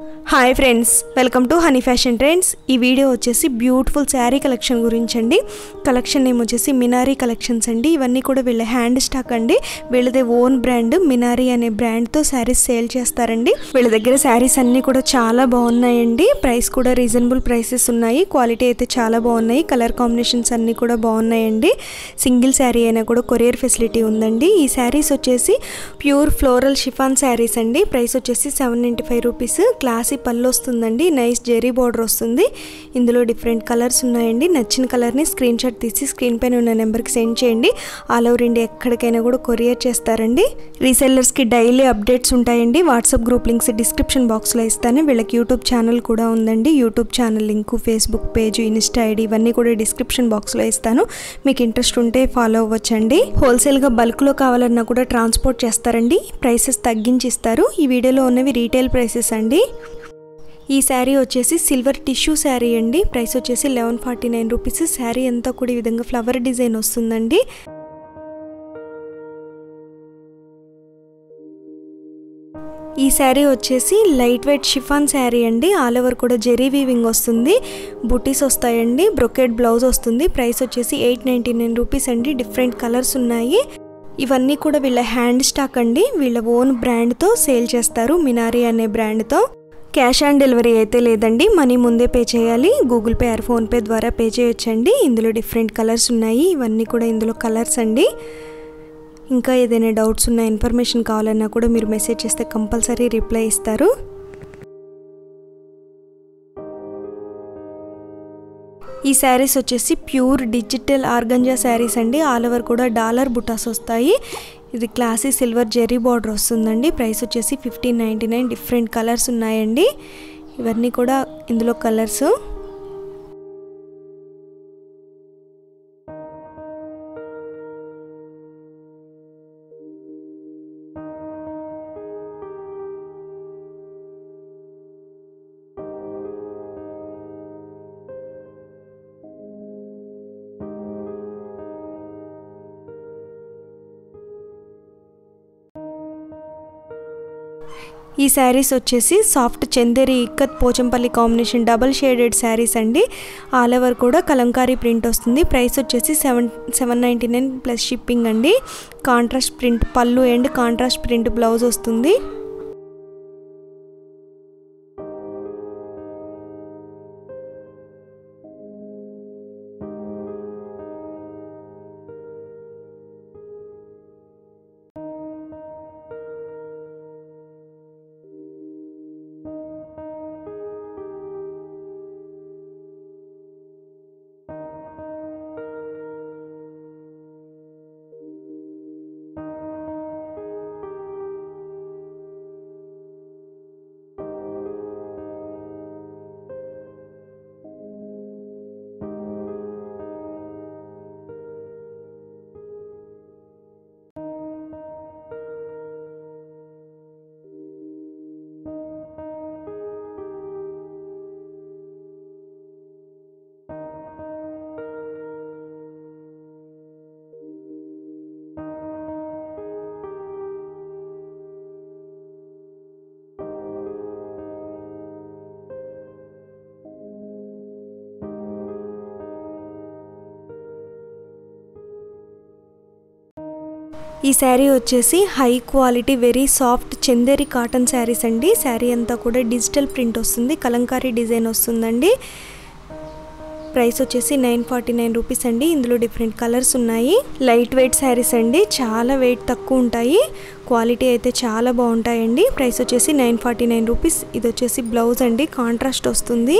hi friends welcome to Honey Fashion Trends ఈ video వచ్చేసి beautiful sari collection గురించి అండి కలెక్షన్ నేమ్ వచ్చేసి మినారీ కలెక్షన్స్ అండి ఇవన్నీ కూడా వీళ్ళ హ్యాండ్ స్టాక్ అండి వీళ్ళదే ఓన్ బ్రాండ్ మినారీ అనే బ్రాండ్తో శారీస్ సేల్ చేస్తారండి వీళ్ళ దగ్గర శారీస్ అన్నీ కూడా చాలా బాగున్నాయండి ప్రైస్ కూడా రీజనబుల్ ప్రైసెస్ ఉన్నాయి క్వాలిటీ అయితే చాలా బాగున్నాయి కలర్ కాంబినేషన్స్ అన్నీ కూడా బాగున్నాయండి సింగిల్ శారీ అయినా కూడా కొరియర్ ఫెసిలిటీ ఉందండి ఈ శారీస్ వచ్చేసి ప్యూర్ ఫ్లోరల్ షిఫాన్ శారీస్ అండి ప్రైస్ వచ్చేసి seven ninety five rupees classy pallu వస్తుందండి నైస్ జెరీ బార్డర్ వస్తుంది ఇందులో డిఫరెంట్ కలర్స్ ఉన్నాయండి నచ్చిన కలర్ని స్క్రీన్ షాట్ తీసి స్క్రీన్ పైన ఉన్న నెంబర్కి సెండ్ చేయండి ఆల్ ఓవర్ ఇండియా ఎక్కడికైనా కూడా కొరియర్ చేస్తారండి రీసెల్లర్స్కి డైలీ అప్డేట్స్ ఉంటాయండి వాట్సాప్ గ్రూప్ లింక్స్ డిస్క్రిప్షన్ బాక్స్లో ఇస్తాను వీళ్ళకి యూట్యూబ్ ఛానల్ కూడా ఉందండి YouTube channel link Facebook page Insta ID ఇవన్నీ కూడా డిస్క్రిప్షన్ బాక్స్లో ఇస్తాను మీకు ఇంట్రెస్ట్ ఉంటే ఫాలో అవ్వచ్చండి హోల్సేల్గా బల్క్లో కావాలన్నా కూడా ట్రాన్స్పోర్ట్ చేస్తారండి ప్రైసెస్ తగ్గించి ఇస్తారు ఈ వీడియోలో ఉన్నవి రీటైల్ ప్రైసెస్ అండి ఈ శారీ వచ్చేసి సిల్వర్ టిష్యూ శారీ అండి ప్రైస్ వచ్చేసి eleven forty nine rupees sari అంతా కూడా ఈ విధంగా ఫ్లవర్ డిజైన్ వస్తుందండి ఈ శారీ వచ్చేసి లైట్ వెయిట్ షిఫాన్ శారీ అండి ఆల్ ఓవర్ కూడా జెరీ వీవింగ్ వస్తుంది బుటీస్ వస్తాయండి బ్రొకెట్ బ్లౌజ్ వస్తుంది ప్రైస్ వచ్చేసి ఎయిట్ నైంటీ నైన్ రూపీస్ అండి డిఫరెంట్ కలర్స్ ఉన్నాయి ఇవన్నీ కూడా వీళ్ళ హ్యాండ్ స్టాక్ అండి వీళ్ళ ఓన్ బ్రాండ్తో సేల్ చేస్తారు మినారీ అనే బ్రాండ్తో క్యాష్ ఆన్ డెలివరీ అయితే లేదండి మనీ ముందే పే చేయాలి గూగుల్ పే ఆర్ ఫోన్పే ద్వారా పే చేయొచ్చండి ఇందులో డిఫరెంట్ కలర్స్ ఉన్నాయి ఇవన్నీ కూడా ఇందులో కలర్స్ అండి ఇంకా ఏదైనా డౌట్స్ ఉన్న ఇన్ఫర్మేషన్ కావాలన్నా కూడా మీరు మెసేజ్ చేస్తే కంపల్సరీ రిప్లై ఇస్తారు ఈ శారీస్ వచ్చేసి ప్యూర్ డిజిటల్ ఆర్గంజా శారీస్ అండి ఆల్ ఓవర్ కూడా డాలర్ బుటాస్ వస్తాయి ఇది క్లాసీ సిల్వర్ జెరీ బార్డర్ వస్తుందండి ప్రైస్ వచ్చేసి fifteen ninety nine different colours ఉన్నాయండి ఇవన్నీ కూడా ఇందులో కలర్స్ ఈ శారీస్ వచ్చేసి soft Chanderi ikat Pochampally combination double shaded saris అండి ఆల్ ఓవర్ కూడా కలంకారీ ప్రింట్ వస్తుంది ప్రైస్ వచ్చేసి seven seven ninety nine plus shipping అండి contrast print pallu and contrast print blouse వస్తుంది ఈ శారీ వచ్చేసి high quality very soft Chanderi cotton saris అండి శారీ అంతా కూడా డిజిటల్ ప్రింట్ వస్తుంది కలంకారీ డిజైన్ వస్తుందండి ప్రైస్ వచ్చేసి నైన్ ఫార్టీ నైన్ రూపీస్ అండి ఇందులో డిఫరెంట్ కలర్స్ ఉన్నాయి లైట్ వెయిట్ శారీస్ అండి చాలా వెయిట్ తక్కువ ఉంటాయి క్వాలిటీ అయితే చాలా బాగుంటాయండి ప్రైస్ వచ్చేసి నైన్ ఫార్టీ నైన్ రూపీస్ ఇది వచ్చేసి బ్లౌజ్ అండి కాంట్రాస్ట్ వస్తుంది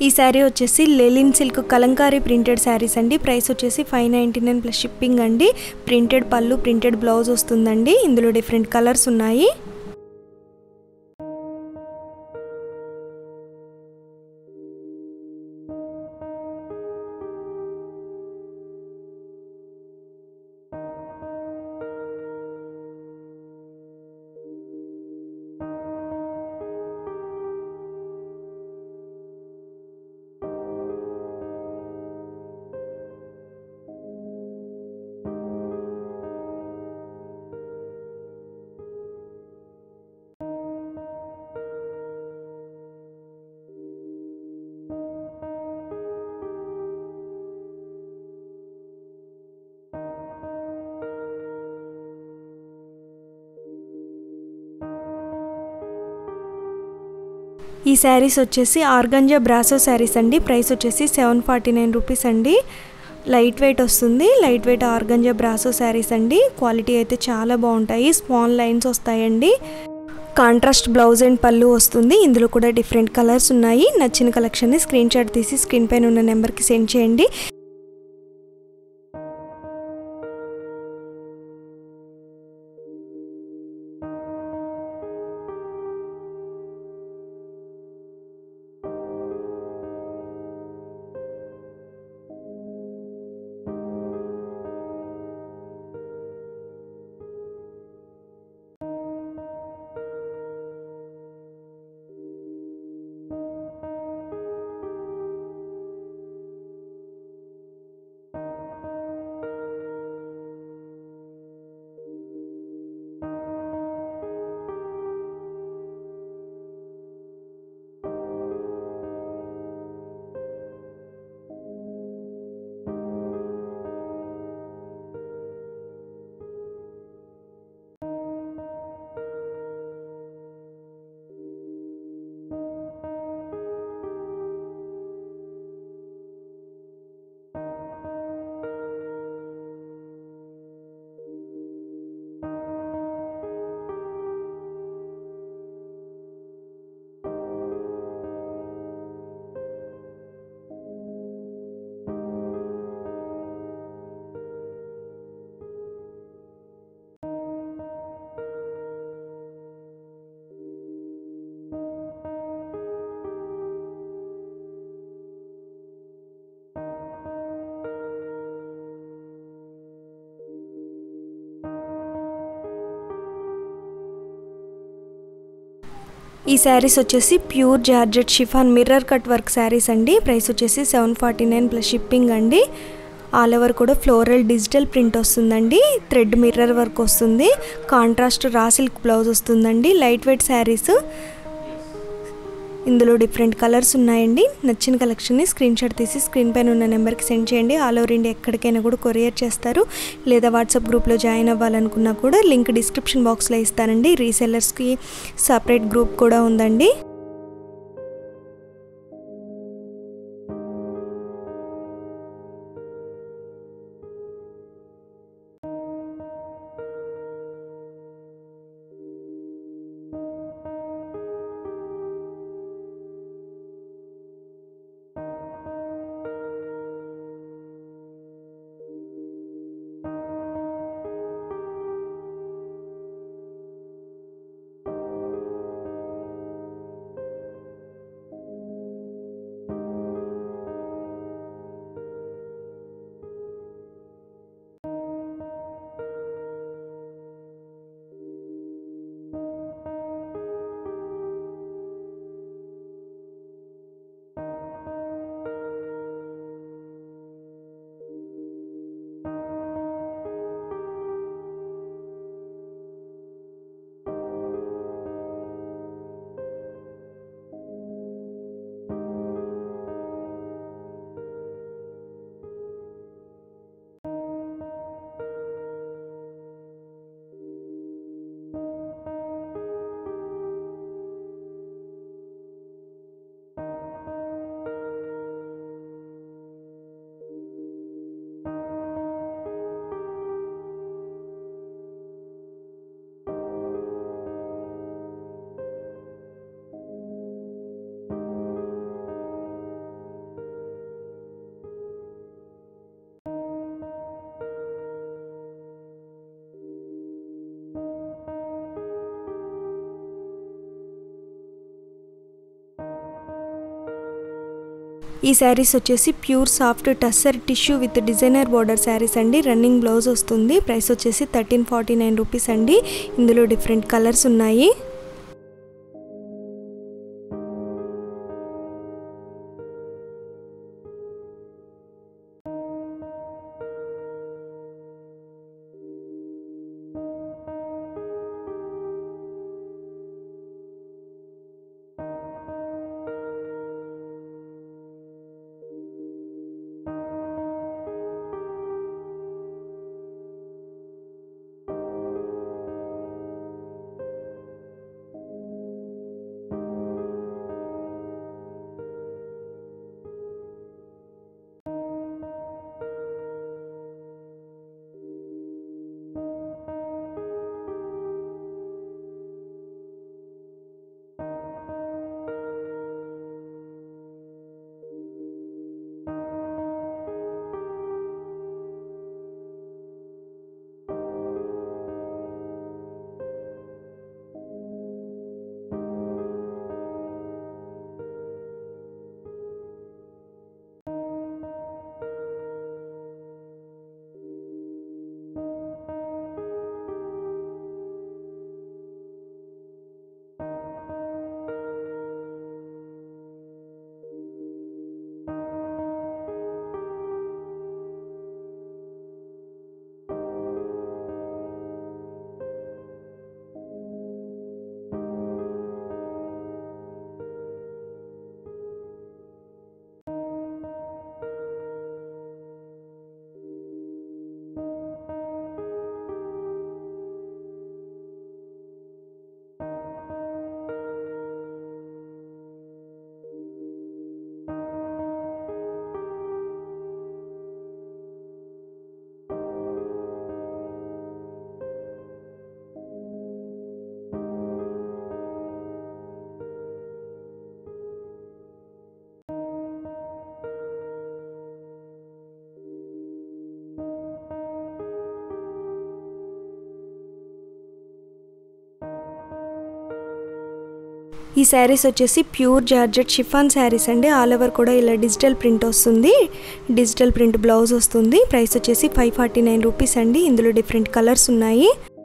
ఈ శారీ వచ్చేసి linen silk Kalamkari printed saris అండి ప్రైస్ వచ్చేసి five ninety nine plus shipping అండి ప్రింటెడ్ పళ్ళు ప్రింటెడ్ బ్లౌజ్ వస్తుందండి ఇందులో డిఫరెంట్ కలర్స్ ఉన్నాయి ఈ శారీస్ వచ్చేసి ఆర్గంజా బ్రాసో శారీస్ అండి ప్రైస్ వచ్చేసి సెవెన్ ఫార్టీ నైన్ రూపీస్ అండి లైట్ వెయిట్ వస్తుంది light weight organza brasso saris అండి క్వాలిటీ అయితే చాలా బాగుంటాయి స్మాల్ లైన్స్ వస్తాయండి కాంట్రాస్ట్ బ్లౌజ్ అండ్ పళ్ళు వస్తుంది ఇందులో కూడా డిఫరెంట్ కలర్స్ ఉన్నాయి నచ్చిన కలెక్షన్ని స్క్రీన్ షాట్ తీసి స్క్రీన్ పైన ఉన్న నెంబర్కి సెండ్ చేయండి ఈ శారీస్ వచ్చేసి pure georgette chiffon mirror cut work saris అండి ప్రైస్ వచ్చేసి seven forty nine plus shipping అండి ఆల్ ఓవర్ కూడా ఫ్లోరల్ డిజిటల్ ప్రింట్ వస్తుందండి థ్రెడ్ మిర్రర్ వర్క్ వస్తుంది కాంట్రాస్ట్ రా సిల్క్ బ్లౌజ్ వస్తుందండి లైట్ వెయిట్ శారీస్ ఇందులో డిఫరెంట్ కలర్స్ ఉన్నాయండి నచ్చిన కలెక్షన్ని స్క్రీన్ షాట్ తీసి స్క్రీన్ పైన ఉన్న నెంబర్కి సెండ్ చేయండి ఆల్ ఓవర్ ఇండియా ఎక్కడికైనా కూడా కొరియర్ చేస్తారు లేదా వాట్సాప్ గ్రూప్లో జాయిన్ అవ్వాలనుకున్నా కూడా లింక్ డిస్క్రిప్షన్ బాక్స్లో ఇస్తానండి రీసెల్లర్స్కి సపరేట్ గ్రూప్ కూడా ఉందండి ఈ శారీస్ వచ్చేసి pure soft tussar tissue with designer border saris అండి రన్నింగ్ బ్లౌజ్ వస్తుంది ప్రైస్ వచ్చేసి థర్టీన్ ఫార్టీ నైన్ రూపీస్ అండి ఇందులో డిఫరెంట్ కలర్స్ ఉన్నాయి ఈ శారీస్ వచ్చేసి ప్యూర్ జార్జెట్ షిఫాన్ శారీస్ అండి ఆల్ ఓవర్ కూడా ఇలా డిజిటల్ ప్రింట్ వస్తుంది డిజిటల్ ప్రింట్ బ్లౌజ్ వస్తుంది ప్రైస్ వచ్చేసి ఫైవ్ ఫార్టీ నైన్ రూపీస్ అండి ఇందులో డిఫరెంట్ కలర్స్ ఉన్నాయి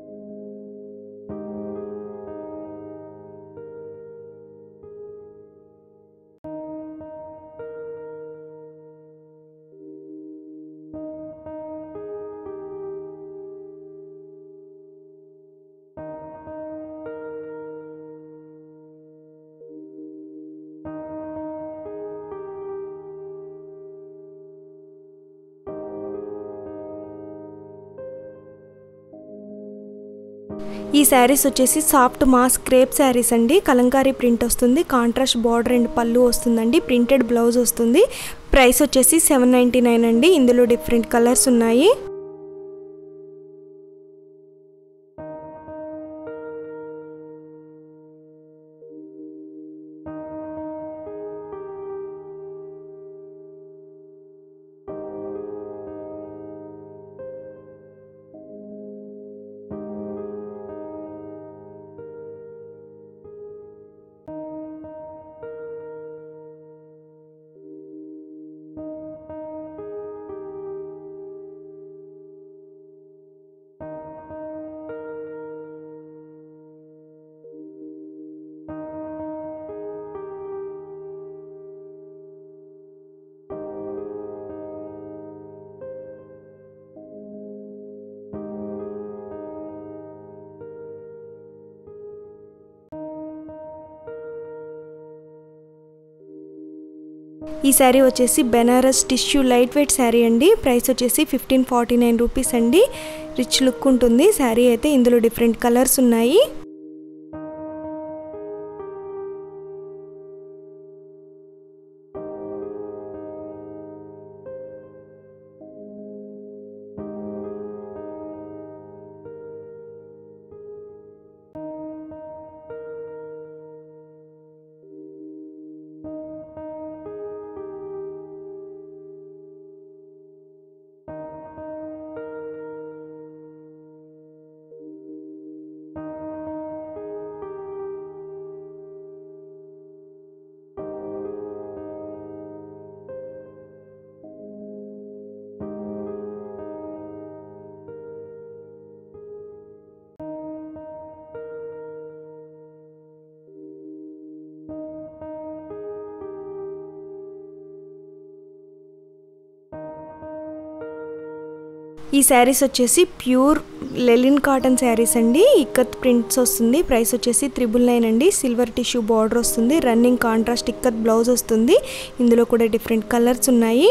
ఈ శారీస్ వచ్చేసి సాఫ్ట్ మాస్ క్రేప్ శారీస్ అండి కలంకారీ ప్రింట్ వస్తుంది కాంట్రాస్ట్ బార్డర్ అండ్ పళ్ళు వస్తుందండి ప్రింటెడ్ బ్లౌజ్ వస్తుంది ప్రైస్ వచ్చేసి సెవెన్ నైంటీ నైన్ అండి ఇందులో డిఫరెంట్ కలర్స్ ఉన్నాయి ఈ శారీ వచ్చేసి Banaras tissue light weight sari అండి ప్రైస్ వచ్చేసి ఫిఫ్టీన్ ఫార్టీ నైన్ రూపీస్ అండి రిచ్ లుక్ ఉంటుంది శారీ అయితే ఇందులో డిఫరెంట్ కలర్స్ ఉన్నాయి ఈ శారీస్ వచ్చేసి ప్యూర్ లెలిన్ కాటన్ శారీస్ అండి ఇక్కత్ ప్రింట్స్ వస్తుంది ప్రైస్ వచ్చేసి త్రిబుల్ నైన్ అండి సిల్వర్ టిష్యూ బార్డర్ వస్తుంది రన్నింగ్ కాంట్రాస్ట్ ఇక్కత్ బ్లౌజ్ వస్తుంది ఇందులో కూడా డిఫరెంట్ కలర్స్ ఉన్నాయి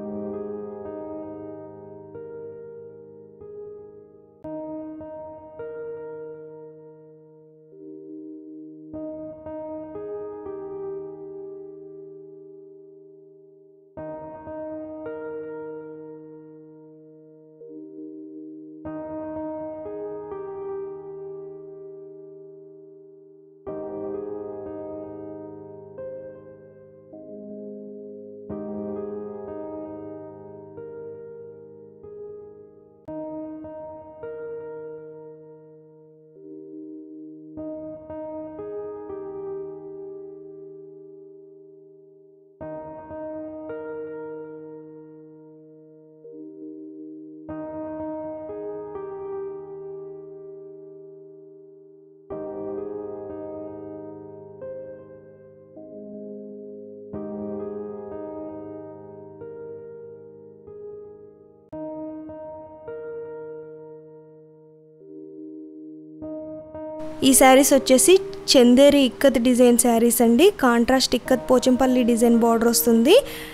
ఈ శారీస్ వచ్చేసి చందేరి ఇక్కత్ డిజైన్ శారీస్ అండి contrast ikat Pochampally design border వస్తుంది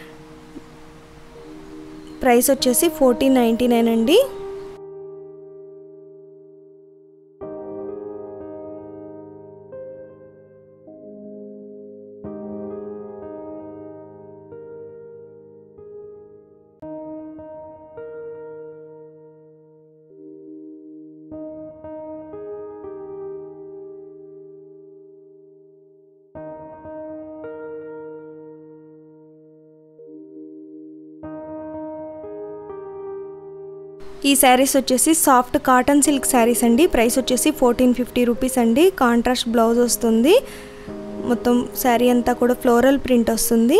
ప్రైస్ వచ్చేసి ఫోర్టీన్ నైంటీ నైన్ అండి ఈ శారీస్ వచ్చేసి సాఫ్ట్ కాటన్ సిల్క్ శారీస్ అండి ప్రైస్ వచ్చేసి ఫోర్టీన్ ఫిఫ్టీ రూపీస్ అండి కాంట్రాస్ట్ బ్లౌజ్ వస్తుంది మొత్తం శారీ అంతా కూడా ఫ్లోరల్ ప్రింట్ వస్తుంది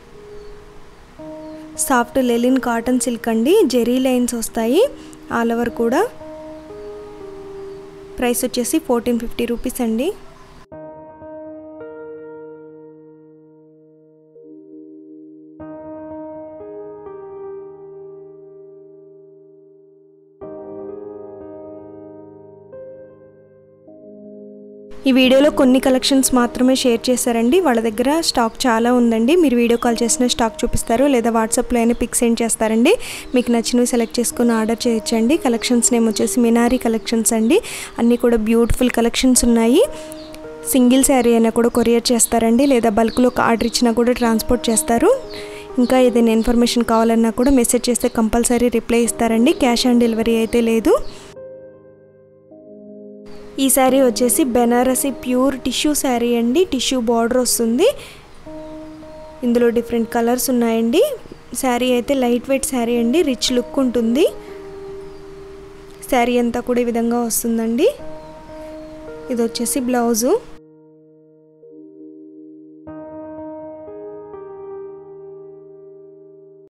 సాఫ్ట్ లెలిన్ కాటన్ సిల్క్ అండి జెరీ లైన్స్ వస్తాయి ఆల్ ఓవర్ కూడా ప్రైస్ వచ్చేసి ఫోర్టీన్ ఫిఫ్టీ రూపీస్ అండి ఈ వీడియోలో కొన్ని కలెక్షన్స్ మాత్రమే షేర్ చేశారండి వాళ్ళ దగ్గర స్టాక్ చాలా ఉందండి మీరు వీడియో కాల్ చేసిన స్టాక్ చూపిస్తారు లేదా వాట్సాప్లో అయినా పిక్ సెండ్ చేస్తారండి మీకు నచ్చినవి సెలెక్ట్ చేసుకుని ఆర్డర్ చేయొచ్చండి కలెక్షన్స్ నేమ్ వచ్చేసి మినారీ కలెక్షన్స్ అండి అన్నీ కూడా బ్యూటిఫుల్ కలెక్షన్స్ ఉన్నాయి సింగిల్ శారీ అయినా కూడా కొరియర్ చేస్తారండి లేదా బల్క్లో ఆర్డర్ ఇచ్చినా కూడా ట్రాన్స్పోర్ట్ చేస్తారు ఇంకా ఏదైనా ఇన్ఫర్మేషన్ కావాలన్నా కూడా మెసేజ్ చేస్తే కంపల్సరీ రిప్లై ఇస్తారండి క్యాష్ ఆన్ డెలివరీ అయితే లేదు ఈ శారీ వచ్చేసి బెనారసి ప్యూర్ టిష్యూ శారీ అండి టిష్యూ బార్డర్ వస్తుంది ఇందులో డిఫరెంట్ కలర్స్ ఉన్నాయండి శారీ అయితే లైట్ వెయిట్ శారీ అండి రిచ్ లుక్ ఉంటుంది శారీ అంతా కూడా ఈ విధంగా వస్తుందండి ఇది వచ్చేసి బ్లౌజు